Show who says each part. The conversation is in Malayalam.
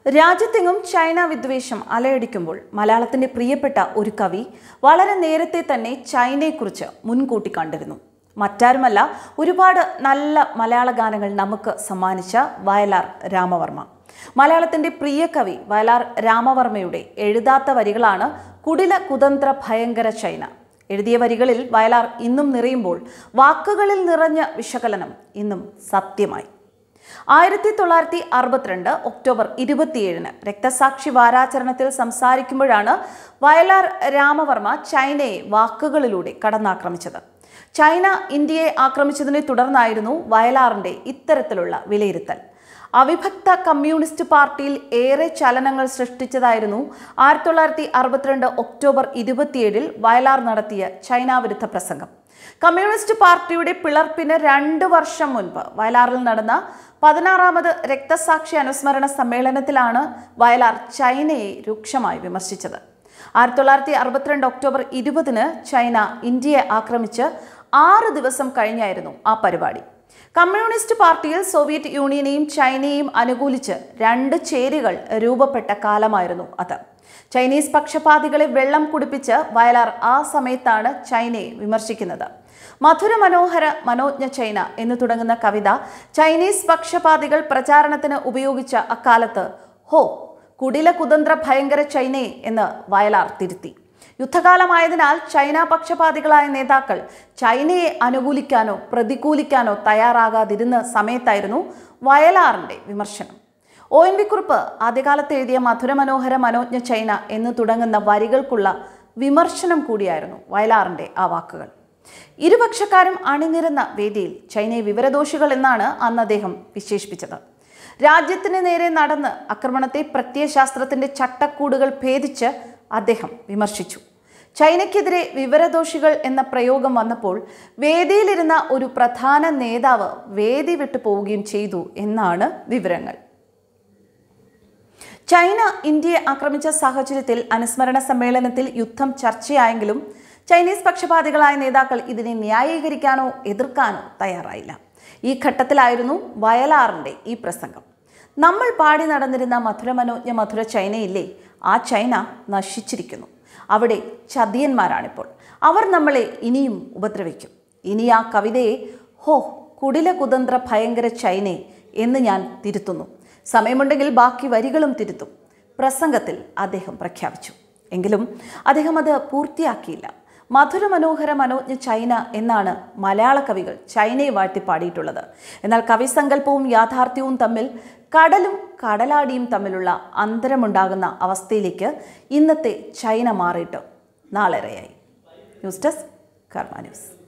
Speaker 1: രാജ്യത്തെങ്ങും ചൈന വിദ്വേഷം അലയടിക്കുമ്പോൾ മലയാളത്തിന്റെ പ്രിയപ്പെട്ട ഒരു കവി വളരെ നേരത്തെ തന്നെ ചൈനയെക്കുറിച്ച് മുൻകൂട്ടി കണ്ടിരുന്നു മറ്റാരുമല്ല ഒരുപാട് നല്ല മലയാള ഗാനങ്ങൾ നമുക്ക് സമ്മാനിച്ച വയലാർ രാമവർമ്മ മലയാളത്തിന്റെ പ്രിയ കവി വയലാർ രാമവർമ്മയുടെ എഴുതാത്ത വരികളാണ് കുടില കുതന്ത്ര ഭയങ്കര ചൈന എഴുതിയ വരികളിൽ വയലാർ ഇന്നും നിറയുമ്പോൾ വാക്കുകളിൽ നിറഞ്ഞ വിശകലനം ഇന്നും സത്യമായി ആയിരത്തി തൊള്ളായിരത്തി അറുപത്തിരണ്ട് ഒക്ടോബർ ഇരുപത്തിയേഴിന് രക്തസാക്ഷി വാരാചരണത്തിൽ സംസാരിക്കുമ്പോഴാണ് വയലാർ രാമവർമ്മ ചൈനയെ വാക്കുകളിലൂടെ കടന്നാക്രമിച്ചത് ചൈന ഇന്ത്യയെ ആക്രമിച്ചതിനെ തുടർന്നായിരുന്നു വയലാറിന്റെ ഇത്തരത്തിലുള്ള വിലയിരുത്തൽ അവിഭക്ത കമ്മ്യൂണിസ്റ്റ് പാർട്ടിയിൽ ഏറെ ചലനങ്ങൾ സൃഷ്ടിച്ചതായിരുന്നു ആയിരത്തി തൊള്ളായിരത്തി അറുപത്തിരണ്ട് ഒക്ടോബർ ഇരുപത്തിയേഴിൽ വയലാർ നടത്തിയ ചൈന വിരുദ്ധ പ്രസംഗം കമ്മ്യൂണിസ്റ്റ് പാർട്ടിയുടെ പിളർപ്പിന് രണ്ട് വർഷം മുൻപ് വയലാറിൽ നടന്ന പതിനാറാമത് രക്തസാക്ഷി അനുസ്മരണ സമ്മേളനത്തിലാണ് വയലാർ ചൈനയെ രൂക്ഷമായി വിമർശിച്ചത് ആയിരത്തി തൊള്ളായിരത്തി അറുപത്തിരണ്ട് ഒക്ടോബർ ഇരുപതിന് ചൈന ഇന്ത്യയെ ആക്രമിച്ച് ആറ് ദിവസം കഴിഞ്ഞായിരുന്നു ആ പരിപാടി കമ്മ്യൂണിസ്റ്റ് പാർട്ടിയിൽ സോവിയറ്റ് യൂണിയനെയും ചൈനയെയും അനുകൂലിച്ച് രണ്ട് ചേരികൾ രൂപപ്പെട്ട കാലമായിരുന്നു അത് ചൈനീസ് പക്ഷപാതികളെ വെള്ളം കുടിപ്പിച്ച് വയലാർ ആ സമയത്താണ് ചൈനയെ വിമർശിക്കുന്നത് മധുര മനോഹര മനോജ്ഞ ചൈന എന്ന് തുടങ്ങുന്ന കവിത ചൈനീസ് പക്ഷപാതികൾ പ്രചാരണത്തിന് ഉപയോഗിച്ച അക്കാലത്ത് ഹോ കുടില കുതന്ത്ര ഭയങ്കര ചൈനയെ എന്ന് വയലാർ തിരുത്തി യുദ്ധകാലമായതിനാൽ ചൈന പക്ഷപാതികളായ നേതാക്കൾ ചൈനയെ അനുകൂലിക്കാനോ പ്രതികൂലിക്കാനോ തയ്യാറാകാതിരുന്ന സമയത്തായിരുന്നു വയലാറിന്റെ വിമർശനം ഒ എൻ വി കുറിപ്പ് ആദ്യകാലത്ത് എഴുതിയ മധുരമനോഹര മനോജ്ഞ ചൈന എന്ന് തുടങ്ങുന്ന വരികൾക്കുള്ള വിമർശനം കൂടിയായിരുന്നു വയലാറിന്റെ ആ വാക്കുകൾ ഇരുപക്ഷക്കാരും അണിനിരന്ന വേദിയിൽ ചൈനയെ വിവരദോഷികൾ എന്നാണ് അന്ന് അദ്ദേഹം വിശേഷിപ്പിച്ചത് രാജ്യത്തിന് നേരെ നടന്ന് ആക്രമണത്തെ പ്രത്യയശാസ്ത്രത്തിന്റെ ചട്ടക്കൂടുകൾ ഭേദിച്ച് അദ്ദേഹം വിമർശിച്ചു ചൈനയ്ക്കെതിരെ വിവരദോഷികൾ എന്ന പ്രയോഗം വന്നപ്പോൾ വേദിയിലിരുന്ന ഒരു പ്രധാന നേതാവ് വേദി വിട്ടു പോവുകയും ചെയ്തു എന്നാണ് വിവരങ്ങൾ ചൈന ഇന്ത്യയെ ആക്രമിച്ച സാഹചര്യത്തിൽ അനുസ്മരണ സമ്മേളനത്തിൽ യുദ്ധം ചർച്ചയായെങ്കിലും ചൈനീസ് പക്ഷപാതികളായ നേതാക്കൾ ഇതിനെ ന്യായീകരിക്കാനോ എതിർക്കാനോ തയ്യാറായില്ല ഈ ഘട്ടത്തിലായിരുന്നു വയലാറിന്റെ ഈ പ്രസംഗം നമ്മൾ പാടി നടന്നിരുന്ന മധുരമനോജ്ഞ മധുര ചൈനയില്ലേ ആ ചൈന നശിച്ചിരിക്കുന്നു അവിടെ ചതിയന്മാരാണിപ്പോൾ അവർ നമ്മളെ ഇനിയും ഉപദ്രവിക്കും ഇനി ആ കവിതയെ ഹോ കുടില കുതന്ത്ര ഭയങ്കര ചൈനയെ എന്ന് ഞാൻ തിരുത്തുന്നു സമയമുണ്ടെങ്കിൽ ബാക്കി വരികളും തിരുത്തും പ്രസംഗത്തിൽ അദ്ദേഹം പ്രഖ്യാപിച്ചു എങ്കിലും അദ്ദേഹം അത് പൂർത്തിയാക്കിയില്ല മധുര മനോഹര മനോജ്ഞ ചൈന എന്നാണ് മലയാള കവികൾ ചൈനയെ വാഴ്ത്തി പാടിയിട്ടുള്ളത് എന്നാൽ കവിസങ്കല്പവും യാഥാർത്ഥ്യവും തമ്മിൽ കടലും കടലാടിയും തമ്മിലുള്ള അന്തരമുണ്ടാകുന്ന അവസ്ഥയിലേക്ക് ഇന്നത്തെ ചൈന മാറിയിട്ട് നാളേറെയായി ന്യൂസ് ഡെസ്ക് കർമ്മ ന്യൂസ്